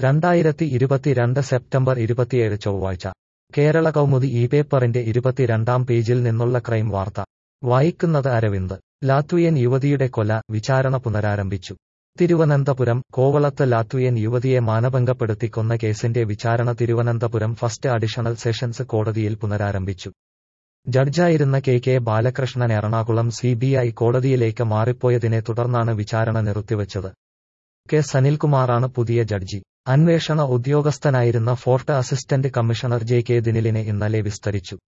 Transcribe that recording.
രണ്ടായിരത്തി ഇരുപത്തിരണ്ട് സെപ്റ്റംബർ ഇരുപത്തിയേഴ് ചൊവ്വാഴ്ച കേരള കൗമുദി ഈ പേപ്പറിന്റെ ഇരുപത്തിരണ്ടാം പേജിൽ നിന്നുള്ള ക്രൈം വാർത്ത വായിക്കുന്നത് അരവിന്ദ് ലാത്വിയൻ യുവതിയുടെ കൊല വിചാരണ പുനരാരംഭിച്ചു തിരുവനന്തപുരം കോവളത്ത് ലാത്വിയൻ യുവതിയെ മാനഭംഗപ്പെടുത്തി കൊന്ന കേസിന്റെ വിചാരണ തിരുവനന്തപുരം ഫസ്റ്റ് അഡീഷണൽ സെഷൻസ് കോടതിയിൽ പുനരാരംഭിച്ചു ജഡ്ജായിരുന്ന K K Balakrishnan Ernakulam CBI കോടതിയിലേക്ക് മാറിപ്പോയതിനെ തുടർന്നാണ് വിചാരണ നിർത്തിവച്ചത് കെ സനിൽകുമാറാണ് പുതിയ ജഡ്ജി അന്വേഷണ ഉദ്യോഗസ്ഥനായിരുന്ന fort assistant commissioner J K ദിനിലിനെ ഇന്നലെ വിസ്തരിച്ചു